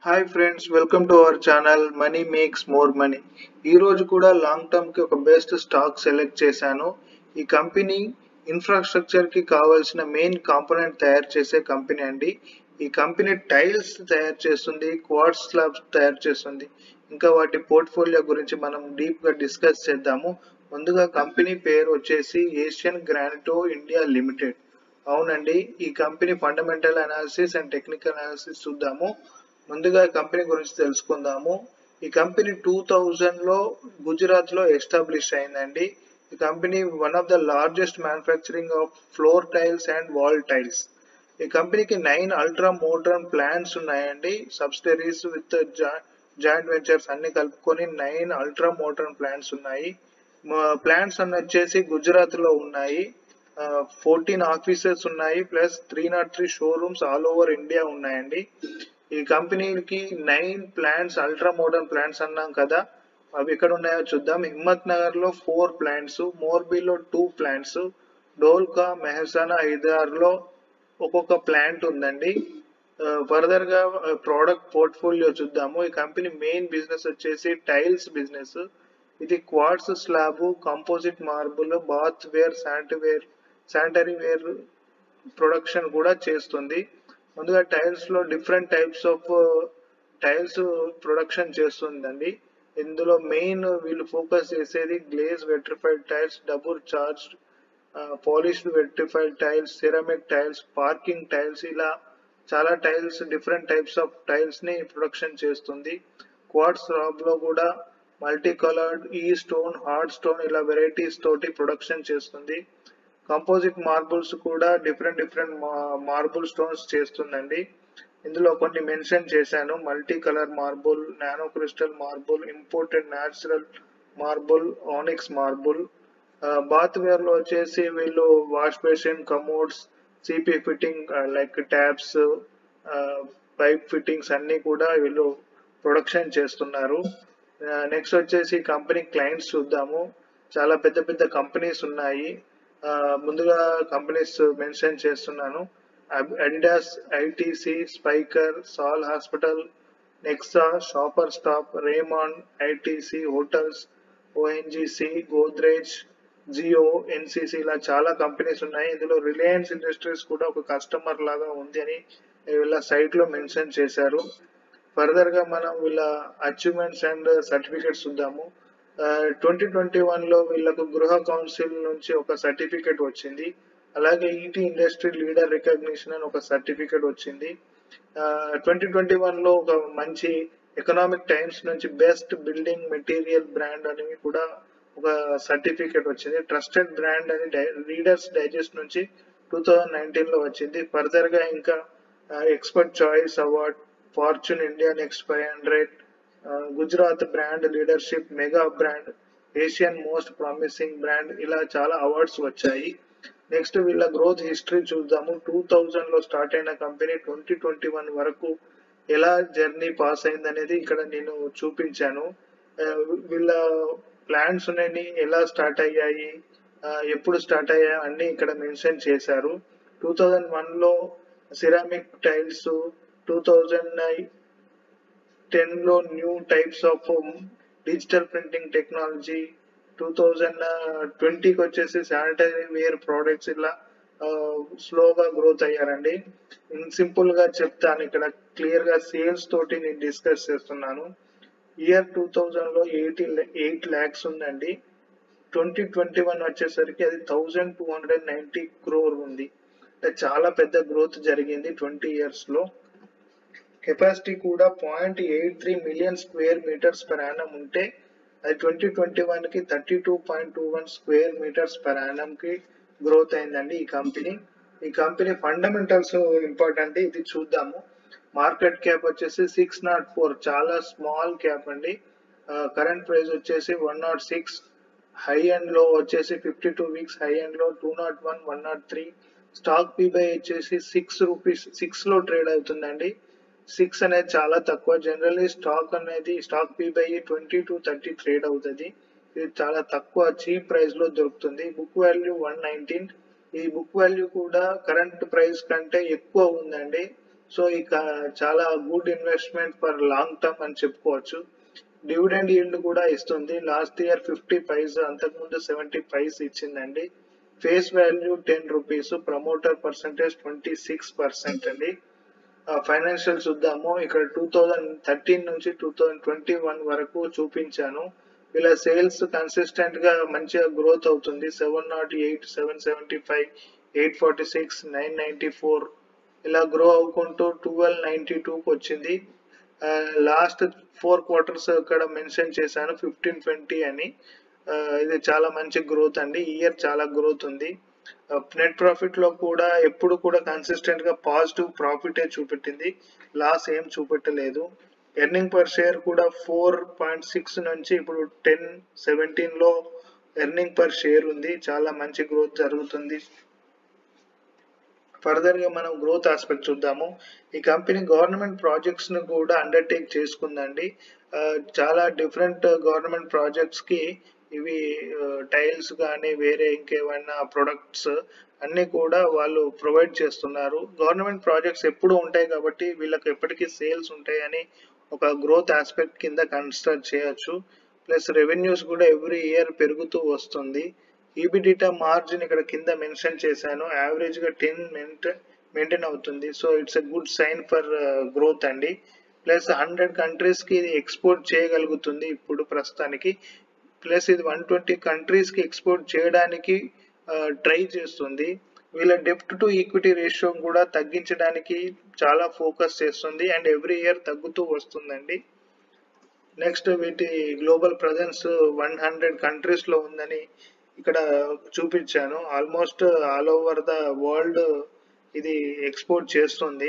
hi friends welcome to our channel money makes more money ఈ రోజు కూడా long term కి ఒక బెస్ట్ స్టాక్ సెలెక్ట్ చేశాను ఈ కంపెనీ ఇన్ఫ్రాస్ట్రక్చర్ కి కావాల్సిన మెయిన్ కాంపోనెంట్ తయారు చేసే కంపెనీ అండి ఈ కంపెనీ టైల్స్ తయారు చేస్తుంది క్వార్ట్స్ స్లాబ్స్ తయారు చేస్తుంది ఇంకా వాటి పోర్ట్ఫోలియో గురించి మనం డీప్ గా డిస్కస్ చేద్దాము ముందుగా కంపెనీ పేరు వచ్చేసి ఏషియన్ గ్రానిటో ఇండియా లిమిటెడ్ అవునండి ఈ company fundamental analysis and technical analysis చూద్దాము ముందుగా ఈ కంపెనీ గురించి తెలుసుకుందాము ఈ కంపెనీ టూ థౌజండ్ లో గుజరాత్ లో ఎస్టాబ్లిష్ అయిందండి ఈ company one of the largest manufacturing of floor tiles and wall tiles ఈ కంపెనీకి నైన్ అల్ట్రా మోడ్రన్ ప్లాంట్స్ ఉన్నాయండి సబ్సిడరీస్ విత్ జాయింట్ వెంచర్స్ అన్ని కలుపుకొని నైన్ అల్ట్రా మోడ్రన్ ప్లాంట్స్ ఉన్నాయి ప్లాంట్స్ అన్ని వచ్చేసి గుజరాత్ లో ఉన్నాయి ఫోర్టీన్ ఆఫీసెస్ ఉన్నాయి plus three not three showrooms all over India ఉన్నాయండి ఈ కంపెనీకి nine plants ultra modern plants అన్నాం కదా అవి ఎక్కడ ఉన్నాయో చూద్దాం హిమ్మత్ నగర్ లో four plants మోర్బీలో two plants Dholka Mehsana హైదర్ లో ఒక్కొక్క ప్లాంట్ ఉందండి ఫర్దర్ గా ప్రోడక్ట్ పోర్ట్ఫోలియో చూద్దాము ఈ కంపెనీ మెయిన్ బిజినెస్ వచ్చేసి టైల్స్ బిజినెస్ ఇది quartz slab composite marble bathware sanitary sanitary ware production కూడా చేస్తుంది ముందుగా టైల్స్ లో different types of tiles production చేస్తుందండి ఇందులో మెయిన్ వీళ్ళు ఫోకస్ చేసేది glaze vitrified tiles double charge polished vitrified tiles ceramic tiles parking tiles ఇలా చాలా tiles different types of tiles ని ప్రొడక్షన్ చేస్తుంది క్వార్ట్స్ రాబ్ లో కూడా మల్టీ కలర్డ్ ఈ స్టోన్ హార్డ్ స్టోన్ ఇలా వెరైటీస్ తోటి ప్రొడక్షన్ చేస్తుంది కంపోజిట్ మార్బుల్స్ కూడా డిఫరెంట్ డిఫరెంట్ మార్బుల్ స్టోన్స్ చేస్తుందండి ఇందులో కొన్ని మెన్షన్ చేశాను multi colour marble nano crystal marble imported natural marble onyx marble bathware లో వచ్చేసి వీళ్ళు wash basin commodes CP fitting like taps pipe fittings అన్ని కూడా వీళ్ళు ప్రొడక్షన్ చేస్తున్నారు నెక్స్ట్ వచ్చేసి కంపెనీ క్లయింట్స్ చూద్దాము చాలా పెద్ద పెద్ద కంపెనీస్ ఉన్నాయి ముందుగా కంపెనీస్ మెన్షన్ చేస్తున్నాను Adidas ITC Spykar SAL hospital Nexa shopper stop Raymond ITC hotels ONGC Godrej Jio NCC ఇలా చాలా కంపెనీస్ ఉన్నాయి ఇందులో రిలయన్స్ ఇండస్ట్రీస్ కూడా ఒక కస్టమర్ లాగా ఉంది అని వీళ్ళ సైట్ లో మెన్షన్ చేశారు ఫర్దర్ గా మనం వీళ్ళ అచీవ్మెంట్స్ అండ్ సర్టిఫికేట్స్ చూద్దాము ట్వంటీ ట్వంటీ వన్ లో వీళ్ళకు గృహ కౌన్సిల్ నుంచి ఒక సర్టిఫికేట్ వచ్చింది అలాగే ఈటీ ఇండస్ట్రీ లీడర్ రికగ్నిషన్ అని ఒక సర్టిఫికేట్ వచ్చింది ట్వంటీ ట్వంటీ వన్ లో ఒక మంచి ఎకనామిక్ టైమ్స్ నుంచి బెస్ట్ బిల్డింగ్ మెటీరియల్ బ్రాండ్ అని కూడా ఒక సర్టిఫికేట్ వచ్చింది ట్రస్టెడ్ బ్రాండ్ అని రీడర్స్ డైజెస్ట్ నుంచి టూ థౌజండ్ నైన్టీన్ లో వచ్చింది ఫర్దర్ గా ఇంకా expert choice award Fortune India next five hundred Gujarat brand leadership mega brand Asian most promising brand ఇలా చాలా అవార్డ్స్ వచ్చాయి నెక్స్ట్ వీళ్ళ గ్రోత్ హిస్టరీ చూద్దాము టూ థౌజండ్ లో స్టార్ట్ అయిన కంపెనీ ట్వంటీ ట్వంటీ వన్ వరకు ఎలా జర్నీ పాస్ అయింది అనేది ఇక్కడ నేను చూపించాను వీళ్ళ ప్లాన్స్ ఉన్నాయి ఎలా స్టార్ట్ అయ్యాయి ఎప్పుడు స్టార్ట్ అయ్యాయి అన్ని ఇక్కడ మెన్షన్ చేశారు టూ థౌజండ్ వన్ లో ceramic tiles two thousand ten లో new types of digital printing technology two thousand ట్వంటీకి వచ్చేసి శానిటరీ వేర్ ప్రోడక్ట్స్ ఇలా స్లోగా గ్రోత్ అయ్యారండి సింపుల్ గా చెప్తాను ఇక్కడ క్లియర్ గా సేల్స్ తోటి నేను డిస్కస్ చేస్తున్నాను ఇయర్ టూ థౌజండ్ లో ఎయిటీ ఎయిట్ ల్యాక్స్ ఉందండి ట్వంటీ ట్వంటీ వన్ వచ్చేసరికి అది thousand two hundred ninety crore ఉంది చాలా పెద్ద గ్రోత్ జరిగింది ట్వంటీ ఇయర్స్ లో కెపాసిటీ కూడా point eight three million square metres per annum ఉంటే అది ట్వంటీ ట్వంటీ వన్ కి thirty two point two one square metres per annum కి గ్రోత్ అయిందండి ఈ కంపెనీ ఈ కంపెనీ ఫండమెంటల్స్ ఇంపార్టెంట్ ఇది చూద్దాము మార్కెట్ క్యాప్ వచ్చేసి సిక్స్ నాట్ ఫోర్ చాలా స్మాల్ క్యాప్ అండి కరెంట్ ప్రైస్ వచ్చేసి one not six high end లో వచ్చేసి fifty two weeks high end లో two not one one not three stock P by వచ్చేసి సిక్స్ రూపీస్ సిక్స్ లో ట్రేడ్ అవుతుందండి సిక్స్ అనేది చాలా తక్కువ జనరల్లీ స్టాక్ అనేది stock P by twenty to thirty trade అవుతుంది ఇది చాలా తక్కువ చీప్ ప్రైస్ లో దొరుకుతుంది బుక్ వాల్యూ వన్ నైన్టీన్ ఈ బుక్ వాల్యూ కూడా కరెంట్ ప్రైస్ కంటే ఎక్కువ ఉందండి సో ఇక చాలా good investment for long term అని చెప్పుకోవచ్చు డివిడెండ్ ఈల్డ్ కూడా ఇస్తుంది లాస్ట్ ఇయర్ ఫిఫ్టీ పైస్ అంతకుముందు సెవెంటీ పైస్ ఇచ్చిందండి face value ten rupees promoter percentage twenty six percent అండి ఫైనాన్షియల్ చూద్దాము ఇక్కడ టూ థౌజండ్ థర్టీన్ నుంచి టూ థౌజండ్ ట్వంటీ వన్ వరకు చూపించాను వీళ్ళ సేల్స్ కన్సిస్టెంట్ గా మంచిగా గ్రోత్ అవుతుంది seven not eight seven seventy five eight forty six nine ninety four ఇలా గ్రో అవ్వుకుంటూ ట్వెల్వ్ నైన్టీ టూకి వచ్చింది లాస్ట్ ఫోర్ క్వార్టర్స్ ఇక్కడ మెన్షన్ చేశాను ఫిఫ్టీన్ ట్వంటీ అని ఇది చాలా మంచి గ్రోత్ అండి ఇయర్ చాలా గ్రోత్ ఉంది నెట్ ప్రాఫిట్ లో కూడా ఎప్పుడు కూడా కన్సిస్టెంట్ గా పాజిటివ్ ప్రాఫిటే చూపెట్టింది లాస్ ఏం చూపెట్టలేదు ఎర్నింగ్ పర్ షేర్ కూడా ఫోర్ పాయింట్ సిక్స్ నుంచి ఇప్పుడు టెన్ సెవెంటీన్ లో ఎర్నింగ్ పర్ షేర్ ఉంది చాలా మంచి గ్రోత్ జరుగుతుంది ఫర్దర్ గా మనం గ్రోత్ ఆస్పెక్ట్ చూద్దాము ఈ కంపెనీ గవర్నమెంట్ ప్రాజెక్ట్స్ ను కూడా అండర్టేక్ చేసుకుందండి చాలా డిఫరెంట్ గవర్నమెంట్ ప్రాజెక్ట్స్ కి ఇవి టైల్స్ కానీ వేరే ఇంకేమైనా ప్రొడక్ట్స్ అన్ని కూడా వాళ్ళు ప్రొవైడ్ చేస్తున్నారు గవర్నమెంట్ ప్రాజెక్ట్స్ ఎప్పుడు ఉంటాయి కాబట్టి వీళ్ళకి ఎప్పటికీ సేల్స్ ఉంటాయని ఒక గ్రోత్ ఆస్పెక్ట్ కింద కన్సిడర్ చేయొచ్చు ప్లస్ రెవెన్యూస్ కూడా ఎవ్రీ ఇయర్ పెరుగుతూ వస్తుంది ఈబిడిటా మార్జిన్ ఇక్కడ కింద మెన్షన్ చేశాను యావరేజ్ గా టెన్ మెయింటైన్ అవుతుంది so it's a good sign for growth అండి ప్లస్ హండ్రెడ్ కంట్రీస్ కి ఇది ఎక్స్పోర్ట్ చేయగలుగుతుంది ఇప్పుడు ప్రస్తుతానికి ప్లస్ ఇది వన్ ట్వంటీ కంట్రీస్ కి ఎక్స్పోర్ట్ చేయడానికి ట్రై చేస్తుంది వీళ్ళ డెప్ట్ టు ఈక్విటీ రేషియో కూడా తగ్గించడానికి చాలా ఫోకస్ చేస్తుంది అండ్ ఎవ్రీ ఇయర్ తగ్గుతూ వస్తుందండి నెక్స్ట్ వీటి global presence one hundred countries లో ఉందని ఇక్కడ చూపించాను almost all over the world ఇది ఎక్స్పోర్ట్ చేస్తుంది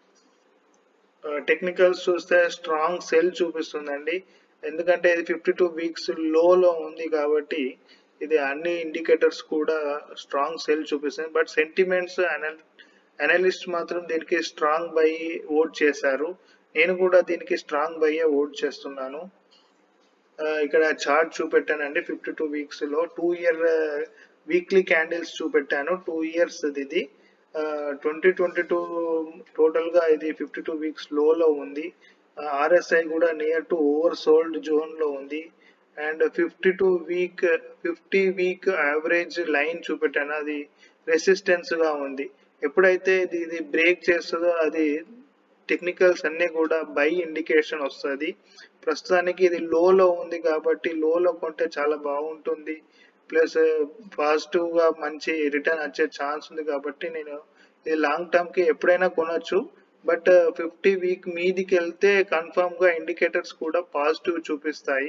టెక్నికల్స్ చూస్తే స్ట్రాంగ్ సెల్ చూపిస్తుందండి ఎందుకంటే ఇది ఫిఫ్టీ టూ వీక్స్ లోలో ఉంది కాబట్టి ఇది అన్ని ఇండికేటర్స్ కూడా స్ట్రాంగ్ సెల్ చూపిస్తుంది బట్ సెంటిమెంట్స్ అనలిస్ట్ మాత్రం దీనికి స్ట్రాంగ్ బై ఓట్ చేశారు నేను కూడా దీనికి స్ట్రాంగ్ బయ్యే ఓట్ చేస్తున్నాను ఇక్కడ చార్ట్ చూపెట్టానండి ఫిఫ్టీ టూ వీక్స్ లో టూ ఇయర్ వీక్లీ క్యాండిల్స్ చూపెట్టాను టూ ఇయర్స్ ఇది ట్వంటీ ట్వంటీ టూ టోటల్ గా ఇది ఫిఫ్టీ టూ వీక్స్ లోలో ఉంది ఆర్ఎస్ఐ కూడా near to oversold zone లో ఉంది and fifty two week fifty week average line చూపెట్టాను అది రెసిస్టెన్స్ గా ఉంది ఎప్పుడైతే ఇది ఇది బ్రేక్ చేస్తుందో అది టెక్నికల్స్ అన్ని కూడా బై ఇండికేషన్ వస్తుంది ప్రస్తుతానికి ఇది లోలో ఉంది కాబట్టి లోలో కొంటే చాలా బాగుంటుంది ప్లస్ పాజిటివ్ గా మంచి రిటర్న్ వచ్చే ఛాన్స్ ఉంది కాబట్టి నేను ఇది లాంగ్ టర్మ్ కి ఎప్పుడైనా కొనొచ్చు బట్ ఫిఫ్టీ వీక్ మీదికి వెళ్తే కన్ఫర్మ్ గా ఇండికేటర్స్ కూడా పాజిటివ్ చూపిస్తాయి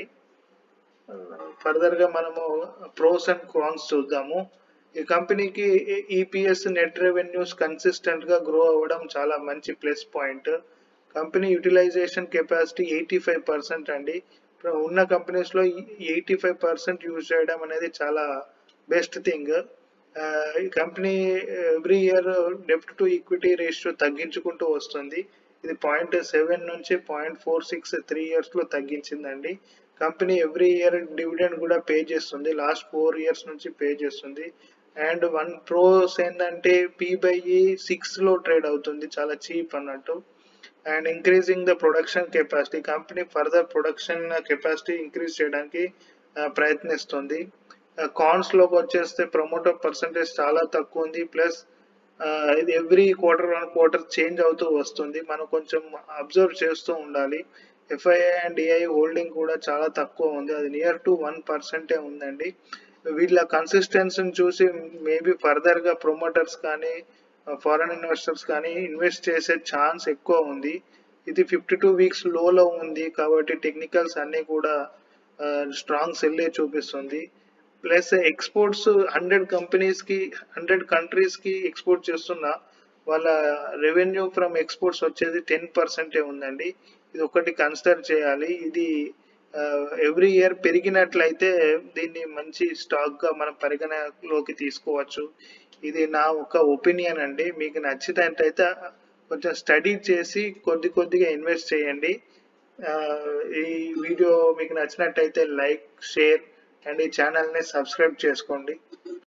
ఫర్దర్ గా మనము ప్రోస్ అండ్ కాన్స్ చూద్దాము ఈ కంపెనీకి ఈపీఎస్ నెట్ రెవెన్యూస్ కన్సిస్టెంట్ గా గ్రో అవ్వడం చాలా మంచి plus point company utilisation capacity eighty five percent అండి ఉన్న కంపెనీస్ లో ఎయిటీ ఫైవ్ పర్సెంట్ యూజ్ చేయడం అనేది చాలా బెస్ట్ థింగ్ ఈ కంపెనీ ఎవ్రీ ఇయర్ డెప్ట్ టు ఈక్విటీ రేషియో తగ్గించుకుంటూ వస్తుంది ఇది పాయింట్ సెవెన్ నుంచి point four six three years లో తగ్గించిందండి కంపెనీ ఎవ్రీ ఇయర్ డివిడెండ్ కూడా పే చేస్తుంది లాస్ట్ ఫోర్ ఇయర్స్ నుంచి పే చేస్తుంది అండ్ వన్ ప్రోస్ ఏంటంటే పీ బై సిక్స్ లో ట్రేడ్ అవుతుంది చాలా చీప్ అన్నట్టు and increasing the production capacity company further production capacity increase చేయడానికి ప్రయత్నిస్తుంది కాన్స్ లోకి వచ్చేస్తే ప్రమోటర్ పర్సంటేజ్ చాలా తక్కువ ఉంది ప్లస్ ఇది every quarter one quarter change అవుతూ వస్తుంది మనం కొంచెం అబ్జర్వ్ చేస్తూ ఉండాలి ఎఫ్ఐఐ అండ్ డిఐ హోల్డింగ్ కూడా చాలా తక్కువ ఉంది అది నియర్ టు వన్ పర్సెంటే ఉందండి వీళ్ళ కన్సిస్టెన్సీని చూసి మేబీ ఫర్దర్ గా ప్రొమోటర్స్ కానీ ఫారెన్ ఇన్వెస్టర్స్ కానీ ఇన్వెస్ట్ చేసే ఛాన్స్ ఎక్కువ ఉంది ఇది ఫిఫ్టీ టూ వీక్స్ లోలో ఉంది కాబట్టి టెక్నికల్స్ అన్ని కూడా స్ట్రాంగ్ సెల్లే చూపిస్తుంది ప్లస్ ఎక్స్పోర్ట్స్ హండ్రెడ్ కంపెనీస్ కి హండ్రెడ్ కంట్రీస్ కి ఎక్స్పోర్ట్ చేస్తున్న వాళ్ళ రెవెన్యూ ఫ్రమ్ ఎక్స్పోర్ట్స్ వచ్చేది టెన్ పర్సెంటే ఉందండి ఇది ఒకటి కన్సిడర్ చేయాలి ఇది ఎవ్రీ ఇయర్ పెరిగినట్లయితే దీన్ని మంచి స్టాక్ గా మనం పరిగణలోకి తీసుకోవచ్చు ఇది నా ఒక ఒపీనియన్ అండి మీకు నచ్చినట్టయితే కొంచెం స్టడీ చేసి కొద్ది కొద్దిగా ఇన్వెస్ట్ చేయండి ఈ వీడియో మీకు నచ్చినట్టయితే లైక్ షేర్ అండ్ ఈ ఛానల్ని సబ్స్క్రైబ్ చేసుకోండి